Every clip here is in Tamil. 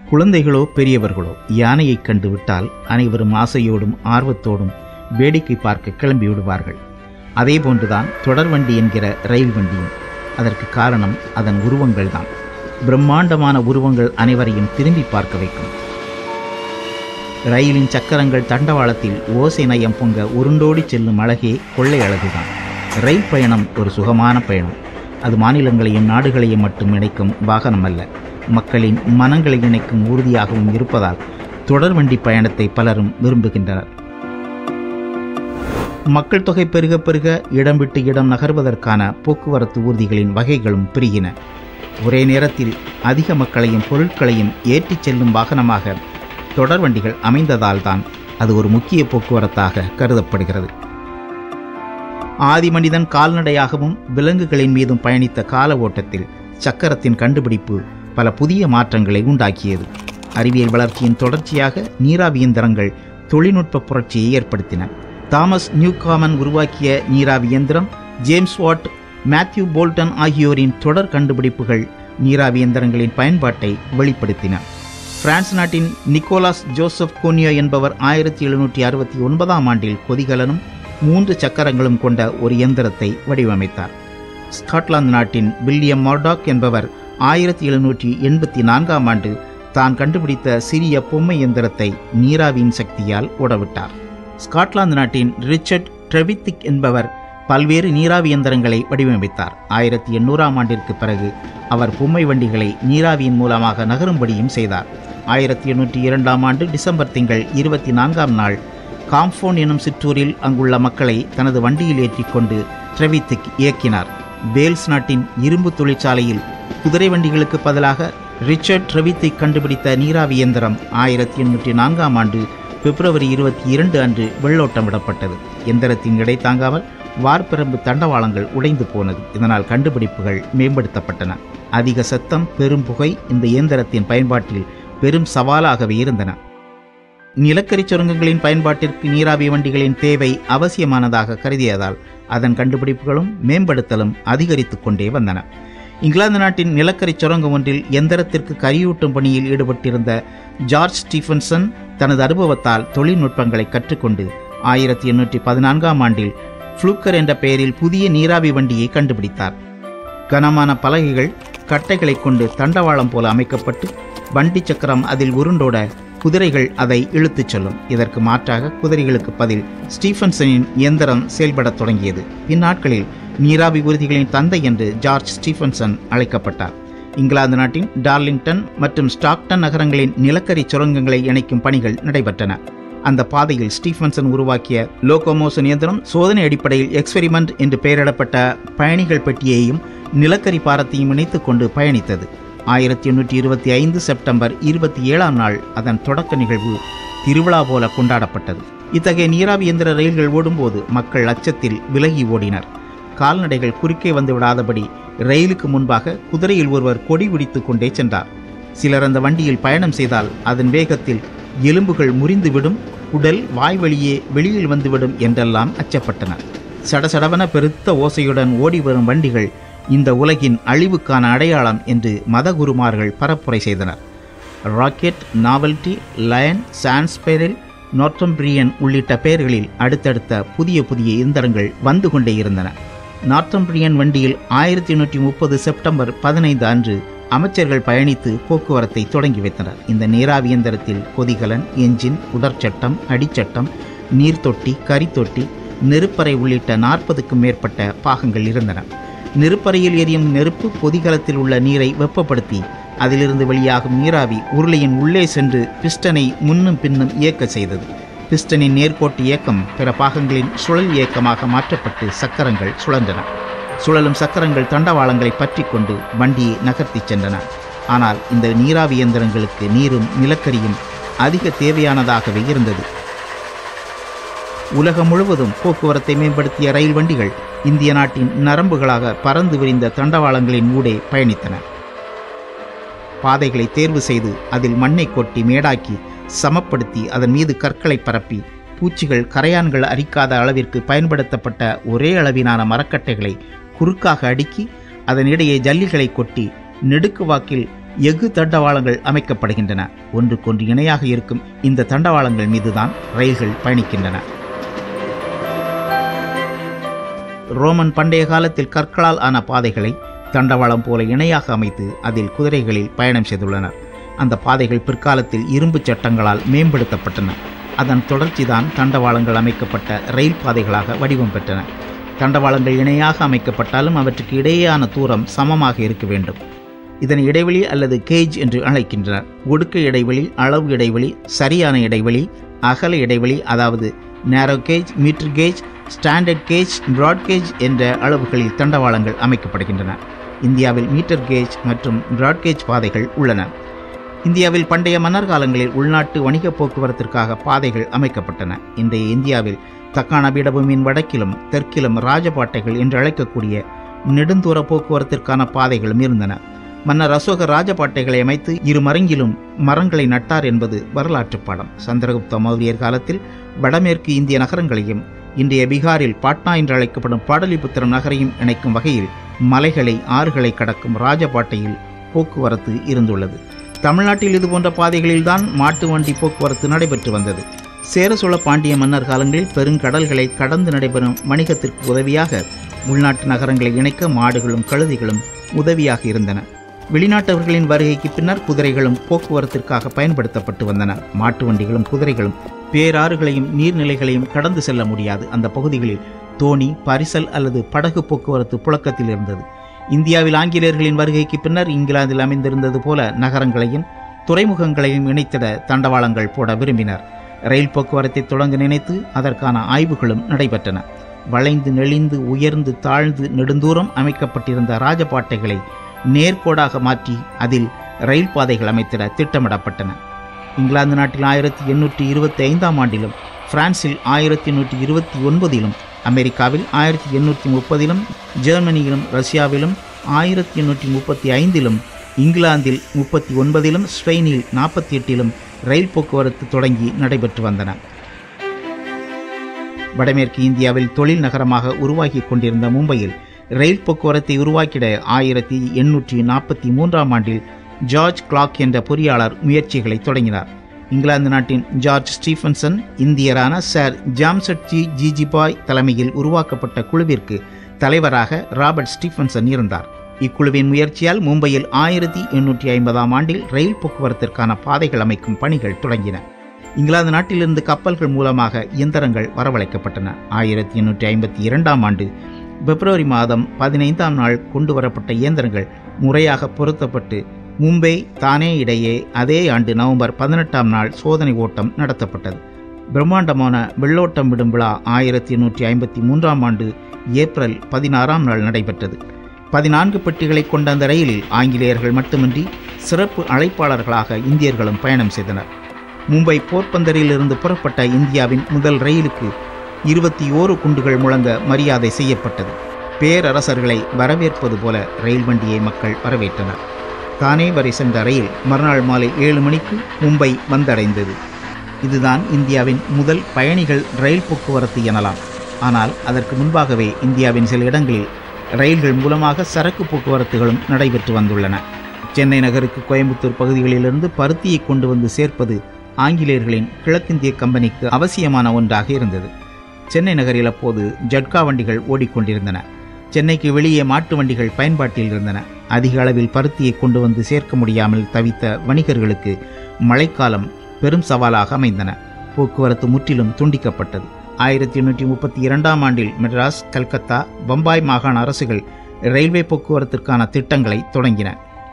குழந்தைகளோ பெரியவர்களோ யானையைக் கண்டு விட்டால் அனைவரும் ஆசையோடும் ஆர்வத்தோடும் வேடிக்கை பார்க்க கிளம்பி விடுவார்கள் அதேபோன்றுதான் தொடர்வண்டி என்கிற ரயில் வண்டியும் அதற்கு காரணம் அதன் உருவங்கள்தான் பிரம்மாண்டமான உருவங்கள் அனைவரையும் திரும்பி பார்க்க வைக்கும் ரயிலின் சக்கரங்கள் தண்டவாளத்தில் ஓசை நயம் பொங்க உருண்டோடி செல்லும் அழகே கொள்ளை அழகுதான் ரயில் பயணம் ஒரு சுகமான பயணம் அது மாநிலங்களையும் நாடுகளையும் மட்டும் இணைக்கும் வாகனம் அல்ல மக்களின் மனங்களை இணைக்கும் உறுதியாகவும் இருப்பதால் தொடர்வண்டி பயணத்தை பலரும் விரும்புகின்றனர் மக்கள் தொகை பெருக பெருக இடம் விட்டு இடம் நகர்வதற்கான போக்குவரத்து ஊர்திகளின் வகைகளும் பெருகின ஒரே நேரத்தில் அதிக மக்களையும் பொருட்களையும் ஏற்றிச் செல்லும் வாகனமாக தொடர்வண்டிகள் அமைந்ததால் தான் அது ஒரு முக்கிய போக்குவரத்தாக கருதப்படுகிறது ஆதி மனிதன் கால்நடையாகவும் விலங்குகளின் மீதும் பயணித்த கால ஓட்டத்தில் சக்கரத்தின் கண்டுபிடிப்பு பல புதிய மாற்றங்களை உண்டாக்கியது அறிவியல் வளர்ச்சியின் தொடர்ச்சியாக நீராவி இயந்திரங்கள் தொழில்நுட்ப புரட்சியை ஏற்படுத்தின தாமஸ் நியூகாமன் உருவாக்கிய நீராவி இயந்திரம் ஜேம்ஸ் வாட் மேத்யூ போல்டன் ஆகியோரின் தொடர் கண்டுபிடிப்புகள் நீராவி இயந்திரங்களின் பயன்பாட்டை வெளிப்படுத்தின பிரான்ஸ் நாட்டின் நிக்கோலாஸ் ஜோசப் கோனியோ என்பவர் ஆயிரத்தி எழுநூற்றி அறுபத்தி ஒன்பதாம் ஆண்டில் கொதிகலனும் மூன்று சக்கரங்களும் கொண்ட ஒரு இயந்திரத்தை வடிவமைத்தார் ஸ்காட்லாந்து நாட்டின் வில்லியம் மார்டாக் என்பவர் ஆயிரத்தி எழுநூற்றி எண்பத்தி நான்காம் ஆண்டு தான் கண்டுபிடித்த சிறிய பொம்மை இயந்திரத்தை நீராவியின் சக்தியால் ஓடவிட்டார் ஸ்காட்லாந்து நாட்டின் ரிச்சர்ட் ட்ரெவித்திக் என்பவர் பல்வேறு நீராவி இயந்திரங்களை வடிவமைத்தார் ஆயிரத்தி எண்ணூறாம் ஆண்டிற்கு பிறகு அவர் பொம்மை வண்டிகளை நீராவியின் மூலமாக நகரும்படியும் செய்தார் ஆயிரத்தி எண்ணூற்றி இரண்டாம் ஆண்டு டிசம்பர் திங்கள் இருபத்தி நான்காம் நாள் காம்ஃபோன் எனும் சிற்றூரில் அங்குள்ள மக்களை தனது வண்டியில் ஏற்றிக்கொண்டு ட்ரெவித்திக் இயக்கினார் வேல்ஸ் நாட்டின் இரும்பு தொழிற்சாலையில் குதிரை வண்டிகளுக்கு பதிலாக ரிச்சர்ட் ட்ரெவித்திக் கண்டுபிடித்த நீராவி இயந்திரம் ஆயிரத்தி எண்ணூற்றி நான்காம் ஆண்டு பிப்ரவரி இருபத்தி இரண்டு அன்று வெள்ளோட்டம் விடப்பட்டது எந்திரத்தின் எடை தாங்காமல் வார்பிரம்பு தண்டவாளங்கள் உடைந்து போனது இதனால் கண்டுபிடிப்புகள் மேம்படுத்தப்பட்டன அதிக சத்தம் பெரும் புகை இந்த இயந்திரத்தின் பயன்பாட்டில் பெரும் சவாலாகவே இருந்தன நிலக்கரி சுரங்கங்களின் பயன்பாட்டிற்கு நீராவி வண்டிகளின் தேவை அவசியமானதாக கருதியதால் அதன் கண்டுபிடிப்புகளும் மேம்படுத்தலும் அதிகரித்துக் கொண்டே வந்தன இங்கிலாந்து நாட்டின் நிலக்கரி சுரங்கம் ஒன்றில் எந்திரத்திற்கு கரியூட்டும் பணியில் ஈடுபட்டிருந்த ஜார்ஜ் ஸ்டீஃபன்சன் தனது அனுபவத்தால் தொழில்நுட்பங்களை கற்றுக்கொண்டு ஆயிரத்தி எண்ணூற்றி பதினான்காம் ஆண்டில் ஃப்ளூக்கர் என்ற பெயரில் புதிய நீராவி வண்டியை கண்டுபிடித்தார் கனமான பலகைகள் கட்டைகளை கொண்டு தண்டவாளம் போல அமைக்கப்பட்டு வண்டி சக்கரம் அதில் உருண்டோட குதிரைகள் அதை இழுத்துச் செல்லும் இதற்கு மாற்றாக குதிரைகளுக்கு பதில் ஸ்டீஃபன்சனின் இயந்திரம் செயல்படத் தொடங்கியது இந்நாட்களில் நீராவி ஊர்திகளின் தந்தை என்று ஜார்ஜ் ஸ்டீஃபன்சன் அழைக்கப்பட்டார் இங்கிலாந்து நாட்டின் டார்லிங்டன் மற்றும் ஸ்டாக்டன் நகரங்களின் நிலக்கரி சுரங்கங்களை இணைக்கும் பணிகள் நடைபெற்றன அந்த பாதையில் ஸ்டீஃபன்சன் உருவாக்கிய லோகோமோஷன் இயந்திரம் சோதனை அடிப்படையில் எக்ஸ்பெரிமெண்ட் என்று பெயரிடப்பட்ட பயணிகள் பெட்டியையும் நிலக்கரி பாரத்தையும் இணைத்துக் கொண்டு பயணித்தது ஆயிரத்தி எண்ணூற்றி இருபத்தி ஐந்து செப்டம்பர் இருபத்தி ஏழாம் நாள் அதன் தொடக்க நிகழ்வு திருவிழா போல கொண்டாடப்பட்டது இத்தகைய நீராவி இயந்திர ரயில்கள் ஓடும்போது மக்கள் அச்சத்தில் விலகி ஓடினர் கால்நடைகள் குறுக்கே வந்து விடாதபடி ரயிலுக்கு முன்பாக குதிரையில் ஒருவர் கொடி பிடித்து கொண்டே சென்றார் சிலர் அந்த வண்டியில் பயணம் செய்தால் அதன் வேகத்தில் எலும்புகள் முறிந்துவிடும் உடல் வாய் வழியே வெளியில் வந்துவிடும் என்றெல்லாம் அச்சப்பட்டனர் சடசடவென பெருத்த ஓசையுடன் ஓடி வரும் வண்டிகள் இந்த உலகின் அழிவுக்கான அடையாளம் என்று மதகுருமார்கள் பரப்புரை செய்தனர் Rocket Novelty Lion Sans Pareil Northumbrian உள்ளிட்ட பெயர்களில் அடுத்தடுத்த புதிய புதிய இயந்திரங்கள் வந்து கொண்டே இருந்தன நார்த்தம்பிரியன் வண்டியில் ஆயிரத்தி எண்ணூற்றி முப்பது செப்டம்பர் பதினைந்து அன்று அமைச்சர்கள் பயணித்து போக்குவரத்தை தொடங்கி வைத்தனர் இந்த நீராவி இயந்திரத்தில் கொதிகலன் என்ஜின் உடற்சட்டம் அடிச்சட்டம் நீர்த்தொட்டி கரித்தொட்டி நெருப்பறை உள்ளிட்ட நாற்பதுக்கும் மேற்பட்ட பாகங்கள் இருந்தன நெருப்பறையில் எரியும் நெருப்பு கொதிகலத்தில் உள்ள நீரை வெப்பப்படுத்தி அதிலிருந்து வெளியாகும் நீராவி உருளையின் உள்ளே சென்று பிஸ்டனை முன்னும் பின்னும் இயக்க செய்தது பிஸ்டனின் நேர்கோட்டு இயக்கம் பிற பாகங்களின் சுழல் இயக்கமாக மாற்றப்பட்டு சக்கரங்கள் சுழன்றன சுழலும் சக்கரங்கள் தண்டவாளங்களை பற்றி கொண்டு வண்டியை நகர்த்திச் சென்றன ஆனால் இந்த நீராவி இயந்திரங்களுக்கு நீரும் நிலக்கரியும் அதிக தேவையானதாகவே இருந்தது உலகம் முழுவதும் போக்குவரத்தை மேம்படுத்திய ரயில் வண்டிகள் இந்திய நாட்டின் நரம்புகளாக பறந்து விரிந்த தண்டவாளங்களின் ஊடே பயணித்தன பாதைகளை தேர்வு செய்து அதில் மண்ணை கொட்டி மேடாக்கி சமப்படுத்தி அதன் மீது கற்களை பரப்பி பூச்சிகள் கரையான்கள் அரிக்காத அளவிற்கு பயன்படுத்தப்பட்ட ஒரே அளவிலான மரக்கட்டைகளை குறுக்காக அடுக்கி அதன் இடையே ஜல்லிகளை கொட்டி நெடுக்கு வாக்கில் எஃகு தண்டவாளங்கள் அமைக்கப்படுகின்றன ஒன்றுக்கொன்று இணையாக இருக்கும் இந்த தண்டவாளங்கள் மீதுதான் ரயில்கள் பயணிக்கின்றன ரோமன் பண்டைய காலத்தில் கற்களால் ஆன பாதைகளை தண்டவாளம் போல இணையாக அமைத்து அதில் குதிரைகளில் பயணம் செய்துள்ளனர் அந்த பாதைகள் பிற்காலத்தில் இரும்பு சட்டங்களால் மேம்படுத்தப்பட்டன அதன் தொடர்ச்சிதான் தண்டவாளங்கள் அமைக்கப்பட்ட ரயில் பாதைகளாக வடிவம் பெற்றன தண்டவாளங்கள் இணையாக அமைக்கப்பட்டாலும் அவற்றுக்கு இடையேயான தூரம் சமமாக இருக்க வேண்டும் இதனை இடைவெளி அல்லது கேஜ் என்று அழைக்கின்றனர் ஒடுக்க இடைவெளி அளவு இடைவெளி சரியான இடைவெளி அகல இடைவெளி அதாவது narrow gauge metre gauge standard gauge broad gauge என்ற அளவுகளில் தண்டவாளங்கள் அமைக்கப்படுகின்றன இந்தியாவில் மீட்டர் கேஜ் மற்றும் பிராட் கேஜ் பாதைகள் உள்ளன இந்தியாவில் பண்டைய மன்னர் காலங்களில் உள்நாட்டு வணிக போக்குவரத்திற்காக பாதைகள் அமைக்கப்பட்டன இன்றைய இந்தியாவில் தக்கான பீடபூமியின் வடக்கிலும் தெற்கிலும் ராஜபாட்டைகள் என்று அழைக்கக்கூடிய நெடுந்தூர போக்குவரத்திற்கான பாதைகளும் இருந்தன மன்னர் அசோகர் ராஜபாட்டைகளை அமைத்து இரு மரங்கிலும் மரங்களை நட்டார் என்பது வரலாற்று பாடம் சந்திரகுப்த மௌரியர் காலத்தில் வடமேற்கு இந்திய நகரங்களையும் இன்றைய பீகாரில் பாட்னா என்று அழைக்கப்படும் பாடலிபுத்திரம் நகரையும் இணைக்கும் வகையில் மலைகளை ஆறுகளை கடக்கும் ராஜபாட்டையில் போக்குவரத்து இருந்துள்ளது தமிழ்நாட்டில் இதுபோன்ற பாதைகளில்தான் மாட்டு வண்டி போக்குவரத்து நடைபெற்று வந்தது சேர சோழ பாண்டிய மன்னர் காலங்களில் பெருங்கடல்களை கடந்து நடைபெறும் வணிகத்திற்கு உதவியாக உள்நாட்டு நகரங்களை இணைக்க மாடுகளும் கழுதைகளும் உதவியாக இருந்தன வெளிநாட்டவர்களின் வருகைக்கு பின்னர் குதிரைகளும் போக்குவரத்திற்காக பயன்படுத்தப்பட்டு வந்தன மாட்டு வண்டிகளும் குதிரைகளும் பேராறுகளையும் நீர்நிலைகளையும் கடந்து செல்ல முடியாது அந்த பகுதிகளில் தோணி பரிசல் அல்லது படகு போக்குவரத்து புழக்கத்தில் இருந்தது இந்தியாவில் ஆங்கிலேயர்களின் வருகைக்கு பின்னர் இங்கிலாந்தில் அமைந்திருந்தது போல நகரங்களையும் துறைமுகங்களையும் இணைத்திட தண்டவாளங்கள் போட விரும்பினர் ரயில் போக்குவரத்தை தொடங்க நினைத்து அதற்கான ஆய்வுகளும் நடைபெற்றன வளைந்து நெளிந்து உயர்ந்து தாழ்ந்து நெடுந்தூரம் அமைக்கப்பட்டிருந்த ராஜபாட்டைகளை நேர்கோடாக மாற்றி அதில் ரயில் பாதைகள் அமைத்திட திட்டமிடப்பட்டன இங்கிலாந்து நாட்டில் ஆயிரத்தி எண்ணூற்றி இருபத்தி ஐந்தாம் ஆண்டிலும் பிரான்சில் ஆயிரத்தி எண்ணூற்றி இருபத்தி ஒன்பதிலும் அமெரிக்காவில் ஆயிரத்தி எண்ணூற்றி முப்பதிலும் ஜெர்மனியிலும் ரஷ்யாவிலும் ஆயிரத்தி எண்ணூற்றி முப்பத்தி ஐந்திலும் இங்கிலாந்தில் முப்பத்தி ஒன்பதிலும் ஸ்பெயினில் நாற்பத்தி எட்டிலும் ரயில் போக்குவரத்து தொடங்கி நடைபெற்று வந்தன வடமேற்கு இந்தியாவில் தொழில் நகரமாக உருவாகி கொண்டிருந்த மும்பையில் ரயில் போக்குவரத்தை உருவாக்கிட ஆயிரத்தி எண்ணூற்றி நாற்பத்தி மூன்றாம் ஆண்டில் ஜார்ஜ் கிளாக் என்ற பொறியாளர் முயற்சிகளை தொடங்கினார் இங்கிலாந்து நாட்டின் ஜார்ஜ் ஸ்டீஃபன்சன் இந்தியரான சார் ஜாம்சட்ஜி ஜிஜிபாய் தலைமையில் உருவாக்கப்பட்ட குழுவிற்கு தலைவராக ராபர்ட் ஸ்டீஃபன்சன் இருந்தார் இக்குழுவின் முயற்சியால் மும்பையில் ஆயிரத்தி எண்ணூற்றி ஐம்பதாம் ஆண்டில் ரயில் போக்குவரத்திற்கான பாதைகள் அமைக்கும் பணிகள் தொடங்கின இங்கிலாந்து நாட்டிலிருந்து கப்பல்கள் மூலமாக இயந்திரங்கள் வரவழைக்கப்பட்டன ஆயிரத்தி எண்ணூற்றி ஐம்பத்தி இரண்டாம் ஆண்டு பிப்ரவரி மாதம் பதினைந்தாம் நாள் கொண்டு வரப்பட்ட இயந்திரங்கள் முறையாக பொருத்தப்பட்டு மும்பை தானே இடையே அதே ஆண்டு நவம்பர் பதினெட்டாம் நாள் சோதனை ஓட்டம் நடத்தப்பட்டது பிரம்மாண்டமான வெள்ளோட்டம் விடும் விழா ஆயிரத்தி எண்ணூற்றி ஐம்பத்தி மூன்றாம் ஆண்டு ஏப்ரல் பதினாறாம் நாள் நடைபெற்றது பதினான்கு பெட்டிகளை கொண்ட அந்த ரயிலில் ஆங்கிலேயர்கள் மட்டுமின்றி சிறப்பு அழைப்பாளர்களாக இந்தியர்களும் பயணம் செய்தனர் மும்பை போர்பந்தரில் இருந்து புறப்பட்ட இந்தியாவின் முதல் ரயிலுக்கு இருபத்தி ஓரு குண்டுகள் முழங்க மரியாதை செய்யப்பட்டது பேரரசர்களை வரவேற்பது போல ரயில் வண்டியை மக்கள் வரவேற்றனர் தானே வரை சென்ற ரயில் மறுநாள் மாலை ஏழு மணிக்கு மும்பை வந்தடைந்தது இதுதான் இந்தியாவின் முதல் பயணிகள் ரயில் போக்குவரத்து எனலாம் ஆனால் அதற்கு முன்பாகவே இந்தியாவின் சில இடங்களில் ரயில்கள் மூலமாக சரக்கு போக்குவரத்துகளும் நடைபெற்று வந்துள்ளன சென்னை நகருக்கு கோயம்புத்தூர் பகுதிகளிலிருந்து பருத்தியை கொண்டு வந்து சேர்ப்பது ஆங்கிலேயர்களின் கிழக்கிந்திய கம்பெனிக்கு அவசியமான ஒன்றாக இருந்தது சென்னை நகரில் அப்போது ஜட்கா வண்டிகள் ஓடிக்கொண்டிருந்தன சென்னைக்கு வெளியே மாட்டு வண்டிகள் பயன்பாட்டில் இருந்தன அதிக அளவில் பருத்தியை கொண்டு வந்து சேர்க்க முடியாமல் தவித்த வணிகர்களுக்கு மழைக்காலம் பெரும் சவாலாக அமைந்தன போக்குவரத்து முற்றிலும் துண்டிக்கப்பட்டது ஆயிரத்தி எண்ணூற்றி முப்பத்தி இரண்டாம் ஆண்டில் மெட்ராஸ் கல்கத்தா பம்பாய் மாகாண அரசுகள் ரயில்வே போக்குவரத்திற்கான திட்டங்களை தொடங்கின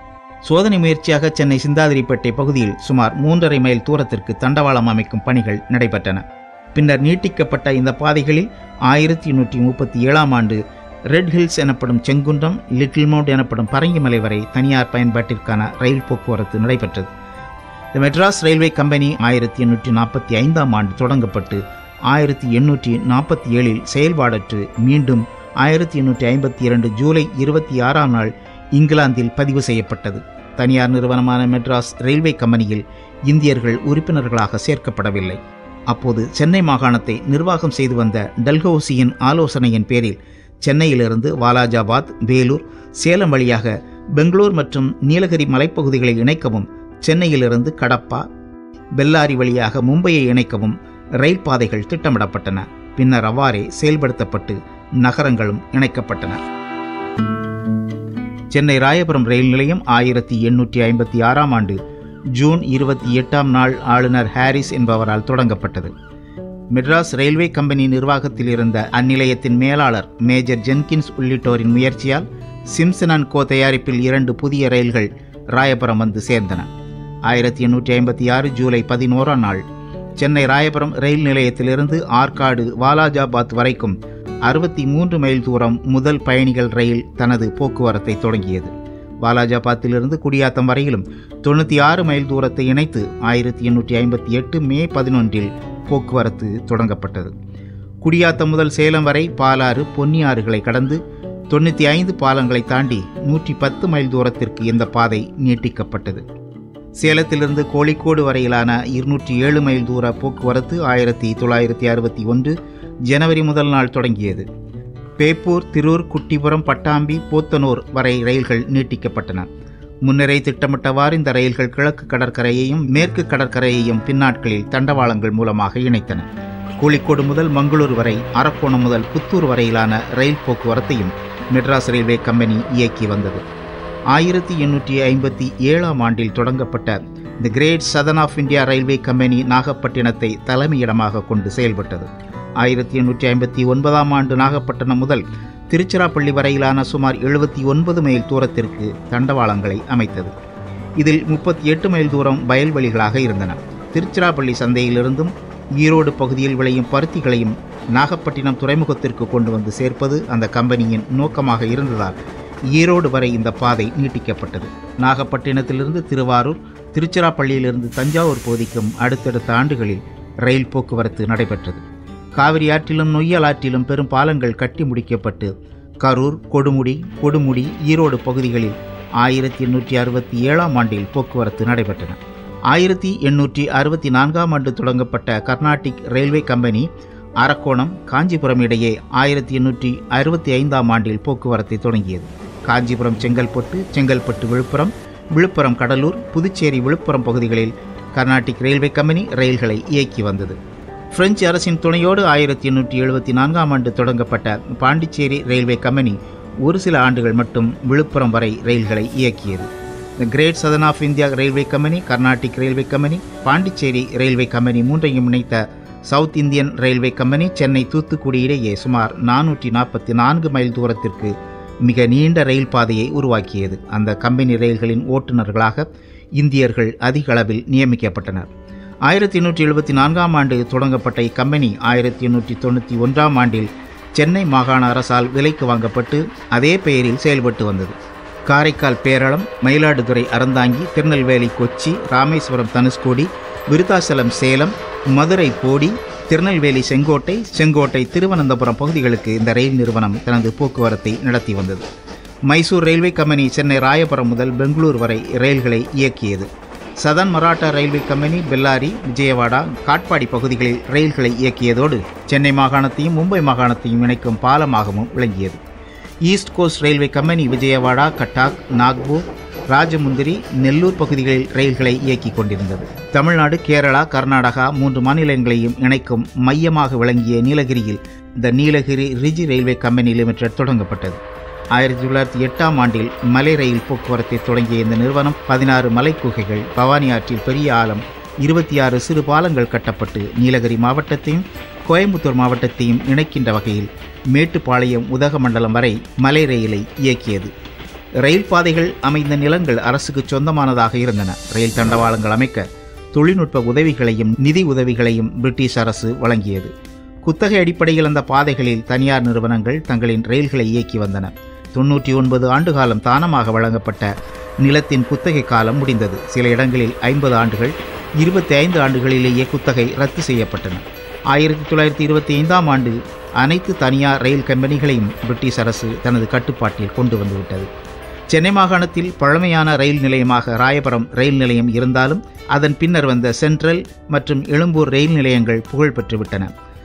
சோதனை முயற்சியாக சென்னை சிந்தாதிரிப்பேட்டை பகுதியில் சுமார் மூன்றரை மைல் தூரத்திற்கு தண்டவாளம் அமைக்கும் பணிகள் நடைபெற்றன பின்னர் நீட்டிக்கப்பட்ட இந்த பாதைகளில் ஆயிரத்தி எண்ணூற்றி முப்பத்தி ஏழாம் ஆண்டு ரெட் ஹில்ஸ் எனப்படும் செங்குன்றம் லிட்டில் மவுண்ட் எனப்படும் பரங்கிமலை வரை தனியார் பயன்பாட்டிற்கான ரயில் போக்குவரத்து நடைபெற்றது தி மெட்ராஸ் ரயில்வே கம்பெனி ஆயிரத்தி எண்ணூற்றி நாற்பத்தி ஐந்தாம் ஆண்டு தொடங்கப்பட்டு ஆயிரத்தி எண்ணூற்றி நாற்பத்தி ஏழில் செயல்பாடற்று மீண்டும் ஆயிரத்தி எண்ணூற்றி ஐம்பத்தி இரண்டு ஜூலை இருபத்தி ஆறாம் நாள் இங்கிலாந்தில் பதிவு செய்யப்பட்டது தனியார் நிறுவனமான மெட்ராஸ் ரயில்வே கம்பெனியில் இந்தியர்கள் உறுப்பினர்களாக சேர்க்கப்படவில்லை அப்போது சென்னை மாகாணத்தை நிர்வாகம் செய்து வந்த டல்ஹௌசியின் ஆலோசனையின் பேரில் சென்னையிலிருந்து வாலாஜாபாத் வேலூர் சேலம் வழியாக பெங்களூர் மற்றும் நீலகிரி மலைப்பகுதிகளை இணைக்கவும் சென்னையிலிருந்து கடப்பா பெல்லாரி வழியாக மும்பையை இணைக்கவும் ரயில் பாதைகள் திட்டமிடப்பட்டன பின்னர் அவ்வாறே செயல்படுத்தப்பட்டு நகரங்களும் இணைக்கப்பட்டன சென்னை ராயபுரம் ரயில் நிலையம் ஆயிரத்தி எண்ணூற்றி ஐம்பத்தி ஆறாம் ஆண்டு ஜூன் இருபத்தி எட்டாம் நாள் ஆளுநர் ஹாரிஸ் என்பவரால் தொடங்கப்பட்டது மெட்ராஸ் ரயில்வே கம்பெனி நிர்வாகத்தில் இருந்த அந்நிலையத்தின் மேலாளர் மேஜர் ஜென்கின்ஸ் உள்ளிட்டோரின் முயற்சியால் சிம்சன் அண்ட் கோ தயாரிப்பில் இரண்டு புதிய ரயில்கள் ராயபுரம் வந்து சேர்ந்தன ஆயிரத்தி எண்ணூற்றி ஐம்பத்தி ஆறு ஜூலை பதினோராம் நாள் சென்னை ராயபுரம் ரயில் நிலையத்திலிருந்து ஆற்காடு வாலாஜாபாத் வரைக்கும் அறுபத்தி மூன்று மைல் தூரம் முதல் பயணிகள் ரயில் தனது போக்குவரத்தை தொடங்கியது வாலாஜாபாத்திலிருந்து குடியாத்தம் வரையிலும் தொண்ணூற்றி ஆறு மைல் தூரத்தை இணைத்து ஆயிரத்தி எண்ணூற்றி ஐம்பத்தி எட்டு மே பதினொன்றில் போக்குவரத்து தொடங்கப்பட்டது குடியாத்தம் முதல் சேலம் வரை பாலாறு பொன்னியாறுகளை கடந்து தொண்ணூற்றி ஐந்து பாலங்களை தாண்டி நூற்றி பத்து மைல் தூரத்திற்கு இந்த பாதை நீட்டிக்கப்பட்டது சேலத்திலிருந்து கோழிக்கோடு வரையிலான இருநூற்றி ஏழு மைல் தூர போக்குவரத்து ஆயிரத்தி தொள்ளாயிரத்தி அறுபத்தி ஒன்று ஜனவரி முதல் நாள் தொடங்கியது பேப்பூர் திருர் குட்டிபுரம் பட்டாம்பி போத்தனூர் வரை ரயில்கள் நீட்டிக்கப்பட்டன முன்னரே திட்டமிட்டவாறு இந்த ரயில்கள் கிழக்கு கடற்கரையையும் மேற்கு கடற்கரையையும் பின்னாட்களில் தண்டவாளங்கள் மூலமாக இணைத்தன கோழிக்கோடு முதல் மங்களூர் வரை அரக்கோணம் முதல் புத்தூர் வரையிலான ரயில் போக்குவரத்தையும் மெட்ராஸ் ரயில்வே கம்பெனி இயக்கி வந்தது ஆயிரத்தி எண்ணூற்றி ஐம்பத்தி ஏழாம் ஆண்டில் தொடங்கப்பட்ட the Great Southern of India railway company நாகப்பட்டினத்தை தலைமையிடமாக கொண்டு செயல்பட்டது ஆயிரத்தி எண்ணூற்றி ஐம்பத்தி ஒன்பதாம் ஆண்டு நாகப்பட்டினம் முதல் திருச்சிராப்பள்ளி வரையிலான சுமார் எழுபத்தி ஒன்பது மைல் தூரத்திற்கு தண்டவாளங்களை அமைத்தது இதில் முப்பத்தி எட்டு மைல் தூரம் வயல்வெளிகளாக இருந்தன திருச்சிராப்பள்ளி சந்தையிலிருந்தும் ஈரோடு பகுதியில் விளையும் பருத்திகளையும் நாகப்பட்டினம் துறைமுகத்திற்கு கொண்டு வந்து சேர்ப்பது அந்த கம்பெனியின் நோக்கமாக இருந்ததால் ஈரோடு வரை இந்த பாதை நீட்டிக்கப்பட்டது நாகப்பட்டினத்திலிருந்து திருவாரூர் திருச்சிராப்பள்ளியிலிருந்து தஞ்சாவூர் பகுதிக்கும் அடுத்தடுத்த ஆண்டுகளில் ரயில் போக்குவரத்து நடைபெற்றது காவிரி ஆற்றிலும் நொய்யல் ஆற்றிலும் பெரும் பாலங்கள் கட்டி முடிக்கப்பட்டு கரூர் கொடுமுடி கொடுமுடி ஈரோடு பகுதிகளில் ஆயிரத்தி எண்ணூற்றி அறுபத்தி ஏழாம் ஆண்டில் போக்குவரத்து நடைபெற்றன ஆயிரத்தி எண்ணூற்றி அறுபத்தி நான்காம் ஆண்டு தொடங்கப்பட்ட Carnatic railway company Arakkonam Kanchipuram இடையே ஆயிரத்தி எண்ணூற்றி அறுபத்தி ஐந்தாம் ஆண்டில் போக்குவரத்தை தொடங்கியது காஞ்சிபுரம் செங்கல்பட்டு செங்கல்பட்டு விழுப்புரம் விழுப்புரம் கடலூர் புதுச்சேரி விழுப்புரம் பகுதிகளில் கர்நாடிக் ரயில்வே கம்பெனி ரயில்களை இயக்கி வந்தது பிரெஞ்சு அரசின் துணையோடு ஆயிரத்தி எண்ணூற்றி எழுபத்தி நான்காம் ஆண்டு தொடங்கப்பட்ட பாண்டிச்சேரி ரயில்வே கம்பெனி ஒரு சில ஆண்டுகள் மட்டும் விழுப்புரம் வரை ரயில்களை இயக்கியது the Great Southern of India railway company Carnatic railway company Pondicherry railway company மூன்றையும் இணைத்த South Indian railway company Chennai Thoothukudi இடையே சுமார் நானூற்றி நாற்பத்தி நான்கு மைல் தூரத்திற்கு மிக நீண்ட ரயில் பாதையை உருவாக்கியது அந்த கம்பெனி ரயில்களின் ஓட்டுநர்களாக இந்தியர்கள் அதிக அளவில் நியமிக்கப்பட்டனர் ஆயிரத்தி எண்ணூற்றி எழுபத்தி நான்காம் ஆண்டு தொடங்கப்பட்ட இக்கம்பெனி ஆயிரத்தி எண்ணூற்றி தொண்ணூற்றி ஒன்றாம் ஆண்டில் சென்னை மாகாண அரசால் விலைக்கு வாங்கப்பட்டு அதே பெயரில் செயல்பட்டு வந்தது காரைக்கால் பேரளம் மயிலாடுதுறை அறந்தாங்கி திருநெல்வேலி கொச்சி ராமேஸ்வரம் தனுஷ்கோடி விருத்தாசலம் சேலம் மதுரை போடி திருநெல்வேலி செங்கோட்டை செங்கோட்டை திருவனந்தபுரம் பகுதிகளுக்கு இந்த ரயில் நிறுவனம் தனது போக்குவரத்தை நடத்தி வந்தது மைசூர் ரயில்வே கம்பெனி சென்னை ராயபுரம் முதல் பெங்களூர் வரை ரயில்களை இயக்கியது Southern Maratha railway company Bellary Vijayawada Katpadi பகுதிகளில் ரயில்களை இயக்கியதோடு சென்னை மாகாணத்தையும் மும்பை மாகாணத்தையும் இணைக்கும் பாலமாகவும் விளங்கியது East Coast railway company Vijayawada Cuttack Nagpur Rajahmundry Nellore பகுதிகளில் ரயில்களை இயக்கிக் கொண்டிருந்தது தமிழ்நாடு கேரளா கர்நாடகா மூன்று மாநிலங்களையும் இணைக்கும் மையமாக விளங்கிய நீலகிரியில் the Nilgiri Rigi railway company limited தொடங்கப்பட்டது ஆயிரத்தி தொள்ளாயிரத்தி எட்டாம் ஆண்டில் மலை ரயில் போக்குவரத்தை தொடங்கிய இந்த நிறுவனம் பதினாறு மலைக்குகைகள் பவானி ஆற்றில் பெரிய ஆழம் இருபத்தி ஆறு சிறு பாலங்கள் கட்டப்பட்டு நீலகிரி மாவட்டத்தையும் கோயம்புத்தூர் மாவட்டத்தையும் இணைக்கின்ற வகையில் மேட்டுப்பாளையம் உதகமண்டலம் வரை மலை ரயிலை இயக்கியது ரயில் பாதைகள் அமைந்த நிலங்கள் அரசுக்கு சொந்தமானதாக இருந்தன ரயில் தண்டவாளங்கள் அமைக்க தொழில்நுட்ப உதவிகளையும் நிதி உதவிகளையும் பிரிட்டிஷ் அரசு வழங்கியது குத்தகை அடிப்படையில் அந்த பாதைகளில் தனியார் நிறுவனங்கள் தங்களின் ரயில்களை இயக்கி வந்தன தொன்னூற்றி ஒன்பது ஆண்டுகாலம் தானமாக வழங்கப்பட்ட நிலத்தின் குத்தகை காலம் முடிந்தது சில இடங்களில் ஐம்பது ஆண்டுகள் இருபத்தி ஐந்து ஆண்டுகளிலேயே குத்தகை ரத்து செய்யப்பட்டன ஆயிரத்தி தொள்ளாயிரத்தி இருபத்தி ஐந்தாம் ஆண்டு அனைத்து தனியார் ரயில் கம்பெனிகளையும் பிரிட்டிஷ் அரசு தனது கட்டுப்பாட்டில் கொண்டு வந்துவிட்டது சென்னை மாகாணத்தில் பழமையான ரயில் நிலையமாக ராயபுரம் ரயில் நிலையம் இருந்தாலும் அதன் பின்னர் வந்த சென்ட்ரல் மற்றும் எழும்பூர் ரயில் நிலையங்கள் புகழ் பெற்றுவிட்டன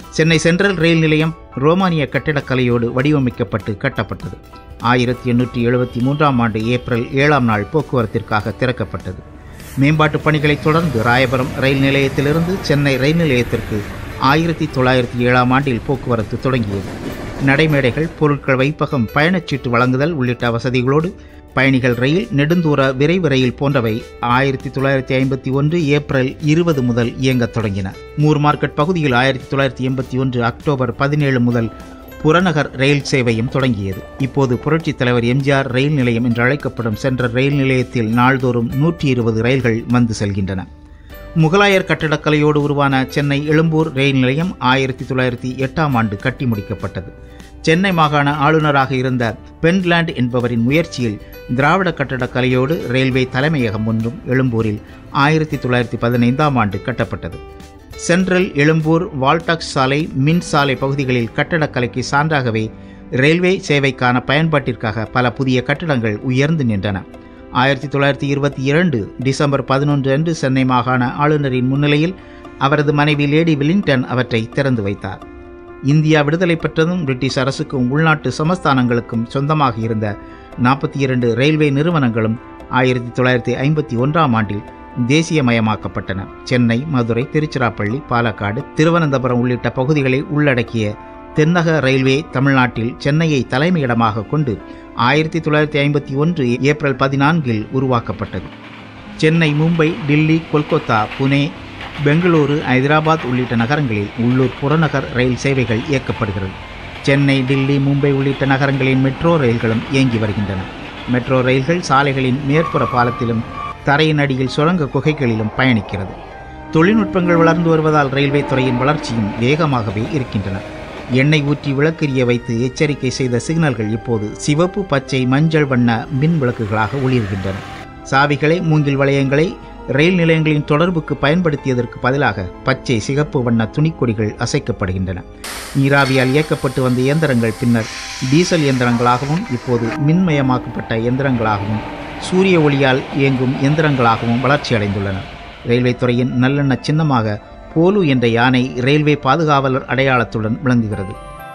சென்னை சென்ட்ரல் ரயில் நிலையம் ரோமானிய கட்டிடக்கலையோடு வடிவமைக்கப்பட்டு கட்டப்பட்டது ஆயிரத்தி எண்ணூற்றி எழுபத்தி மூன்றாம் ஆண்டு ஏப்ரல் ஏழாம் நாள் போக்குவரத்திற்காக திறக்கப்பட்டது மேம்பாட்டு பணிகளை தொடர்ந்து ராயபுரம் ரயில் நிலையத்திலிருந்து சென்னை ரயில் நிலையத்திற்கு ஆயிரத்தி தொள்ளாயிரத்தி ஏழாம் ஆண்டில் போக்குவரத்து தொடங்கியது நடைமேடைகள் பொருட்கள் வைப்பகம் பயணச்சீட்டு வழங்குதல் உள்ளிட்ட வசதிகளோடு பயணிகள் ரயில் நெடுந்தூர விரைவு ரயில் போன்றவை ஆயிரத்தி தொள்ளாயிரத்தி ஐம்பத்தி ஒன்று ஏப்ரல் இருபது முதல் இயங்கத் தொடங்கின மூர் மார்க்கெட் பகுதியில் ஆயிரத்தி தொள்ளாயிரத்தி எண்பத்தி ஒன்று அக்டோபர் பதினேழு முதல் புறநகர் ரயில் சேவையும் தொடங்கியது இப்போது புரட்சித் தலைவர் எம்ஜிஆர் ரயில் நிலையம் என்று அழைக்கப்படும் சென்ற ரயில் நிலையத்தில் நாள்தோறும் நூற்றி இருபது ரயில்கள் வந்து செல்கின்றன முகலாயர் கட்டடக்கலையோடு உருவான சென்னை எழும்பூர் ரயில் நிலையம் ஆயிரத்தி தொள்ளாயிரத்தி எட்டாம் ஆண்டு கட்டி முடிக்கப்பட்டது சென்னை மாகாண ஆளுநராக இருந்த பென்லாண்ட் என்பவரின் முயற்சியில் திராவிட கட்டடக்கலையோடு ரயில்வே தலைமையகம் ஒன்றும் எழும்பூரில் ஆயிரத்தி தொள்ளாயிரத்தி பதினைந்தாம் ஆண்டு கட்டப்பட்டது சென்ட்ரல் எழும்பூர் வால்டாக்ஸ் சாலை மின் சாலை பகுதிகளில் கட்டடக்கலைக்கு சான்றாகவே ரயில்வே சேவைக்கான பயன்பாட்டிற்காக பல புதிய கட்டடங்கள் உயர்ந்து நின்றன ஆயிரத்தி தொள்ளாயிரத்தி இருபத்தி இரண்டு டிசம்பர் பதினொன்று அன்று சென்னை மாகாண ஆளுநரின் முன்னிலையில் அவரது மனைவி லேடி வில்லிங்டன் அவற்றை திறந்து வைத்தார் இந்தியா விடுதலை பெற்றதும் பிரிட்டிஷ் அரசுக்கும் உள்நாட்டு சமஸ்தானங்களுக்கும் சொந்தமாக இருந்த நாற்பத்தி இரண்டு ரயில்வே நிறுவனங்களும் ஆயிரத்தி தொள்ளாயிரத்தி ஐம்பத்தி ஒன்றாம் ஆண்டில் தேசியமயமாக்கப்பட்டன சென்னை மதுரை திருச்சிராப்பள்ளி பாலக்காடு திருவனந்தபுரம் உள்ளிட்ட பகுதிகளை உள்ளடக்கிய தென்னக ரயில்வே தமிழ்நாட்டில் சென்னையை தலைமையிடமாக கொண்டு ஆயிரத்தி தொள்ளாயிரத்தி ஐம்பத்தி ஒன்று ஏப்ரல் பதினான்கில் உருவாக்கப்பட்டது சென்னை மும்பை டில்லி கொல்கத்தா புனே பெங்களூரு ஐதராபாத் உள்ளிட்ட நகரங்களில் உள்ளூர் புறநகர் ரயில் சேவைகள் இயக்கப்படுகிறது சென்னை டில்லி மும்பை உள்ளிட்ட நகரங்களின் மெட்ரோ ரயில்களும் இயங்கி வருகின்றன மெட்ரோ ரயில்கள் சாலைகளின் மேற்புற பாலத்திலும் தரையின் அடியில் சுரங்க குகைகளிலும் பயணிக்கிறது தொழில்நுட்பங்கள் வளர்ந்து வருவதால் ரயில்வே துறையின் வளர்ச்சியும் வேகமாகவே இருக்கின்றன எண்ணெய் ஊற்றி விளக்கெரிய வைத்து எச்சரிக்கை செய்த சிக்னல்கள் இப்போது சிவப்பு பச்சை மஞ்சள் வண்ண மின் விளக்குகளாக ஒளிர்கின்றன சாவிகளை மூங்கில் வளையங்களை ரயில் நிலையங்களின் தொடர்புக்கு பயன்படுத்தியதற்கு பதிலாக பச்சை சிகப்பு வண்ண துணிக்கொடிகள் அசைக்கப்படுகின்றன நீராவியால் இயக்கப்பட்டு வந்த இயந்திரங்கள் பின்னர் டீசல் இயந்திரங்களாகவும் இப்போது மின்மயமாக்கப்பட்ட இயந்திரங்களாகவும் சூரிய ஒளியால் இயங்கும் இயந்திரங்களாகவும் வளர்ச்சியடைந்துள்ளன ரயில்வே துறையின் நல்லெண்ண சின்னமாக போலு என்ற யானை ரயில்வே பாதுகாவலர் அடையாளத்துடன் விளங்குகிறது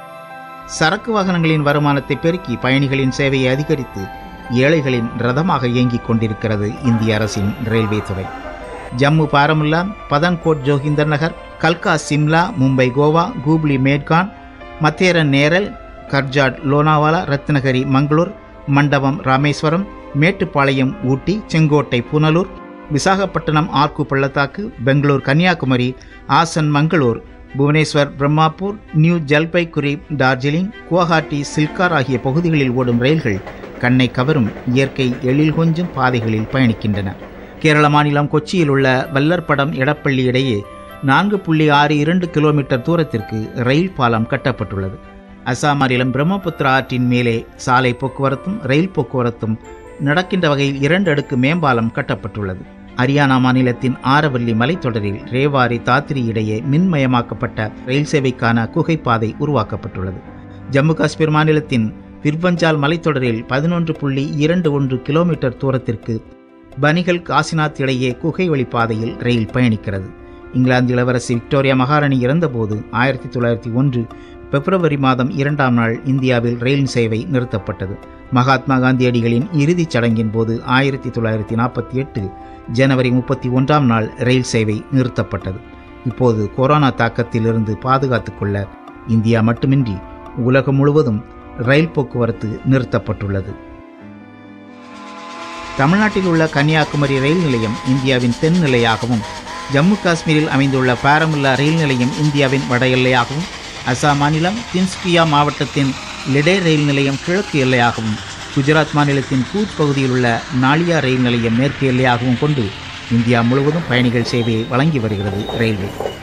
சரக்கு வாகனங்களின் வருமானத்தை பெருக்கி பயணிகளின் சேவையை அதிகரித்து ஏழைகளின் ரதமாக இயங்கிக் கொண்டிருக்கிறது இந்திய அரசின் ரயில்வே துறை ஜம்மு பாரமுல்லா பதன்கோட் ஜோகிந்தர் நகர் கல்கா சிம்லா மும்பை கோவா கூப்ளி மேட்கான் மத்தேரன் நேரல் கர்ஜாட் லோனாவாலா ரத்னகிரி மங்களூர் மண்டபம் ராமேஸ்வரம் மேட்டுப்பாளையம் ஊட்டி செங்கோட்டை புனலூர் விசாகப்பட்டினம் ஆர்க்கு பள்ளத்தாக்கு பெங்களூர் கன்னியாகுமரி ஆசன் மங்களூர் புவனேஸ்வர் பிரம்மாப்பூர் நியூ ஜல்பைகுரி டார்ஜிலிங் குவஹாட்டி சில்கார் ஆகிய பகுதிகளில் ஓடும் ரயில்கள் கண்ணை கவரும் இயற்கை எழில் கொஞ்சும் பாதைகளில் பயணிக்கின்றன கேரள மாநிலம் கொச்சியில் உள்ள வல்லற்படம் எடப்பள்ளி இடையே நான்கு புள்ளி ஆறு இரண்டு கிலோமீட்டர் தூரத்திற்கு ரயில் பாலம் கட்டப்பட்டுள்ளது அசாம் மாநிலம் பிரம்மபுத்திரா ஆற்றின் மேலே சாலை போக்குவரத்தும் ரயில் போக்குவரத்தும் நடக்கின்ற வகையில் இரண்டு அடுக்கு மேம்பாலம் கட்டப்பட்டுள்ளது ஹரியானா மாநிலத்தின் ஆரவல்லி மலைத்தொடரில் ரேவாரி தாத்ரி இடையே மின்மயமாக்கப்பட்ட ரயில் சேவைக்கான குகைப்பாதை உருவாக்கப்பட்டுள்ளது ஜம்மு காஷ்மீர் மாநிலத்தின் பிர்பஞ்சால் மலைத்தொடரில் பதினொன்று புள்ளி இரண்டு ஒன்று கிலோமீட்டர் தூரத்திற்கு பனிகள் காசிநாத் இடையே குகை வழிப்பாதையில் ரயில் பயணிக்கிறது இங்கிலாந்து இளவரசி விக்டோரியா மகாராணி இறந்தபோது ஆயிரத்தி தொள்ளாயிரத்தி ஒன்று பிப்ரவரி மாதம் இரண்டாம் நாள் இந்தியாவில் ரயில் சேவை நிறுத்தப்பட்டது மகாத்மா காந்தியடிகளின் இறுதிச் சடங்கின் போது ஆயிரத்தி தொள்ளாயிரத்தி நாற்பத்தி எட்டு ஜனவரி முப்பத்தி ஒன்றாம் நாள் ரயில் சேவை நிறுத்தப்பட்டது இப்போது கொரோனா தாக்கத்திலிருந்து பாதுகாத்துக் கொள்ள இந்தியா மட்டுமின்றி உலகம் முழுவதும் ரயில் போக்குவரத்து நிறுத்தப்பட்டுள்ளது தமிழ்நாட்டில் உள்ள கன்னியாகுமரி ரயில் நிலையம் இந்தியாவின் தென் நிலையாகவும் ஜம்மு காஷ்மீரில் அமைந்துள்ள பாரமுல்லா ரயில் நிலையம் இந்தியாவின் வட எல்லையாகவும் அசாம் மாநிலம் தின்ஸ்கியா மாவட்டத்தின் லிடே ரயில் நிலையம் கிழக்கு எல்லையாகவும் குஜராத் மாநிலத்தின் கூச் பகுதியில் உள்ள நாலியா ரயில் நிலையம் மேற்கு எல்லையாகவும் கொண்டு இந்தியா முழுவதும் பயணிகள் சேவையை வழங்கி வருகிறது ரயில்வே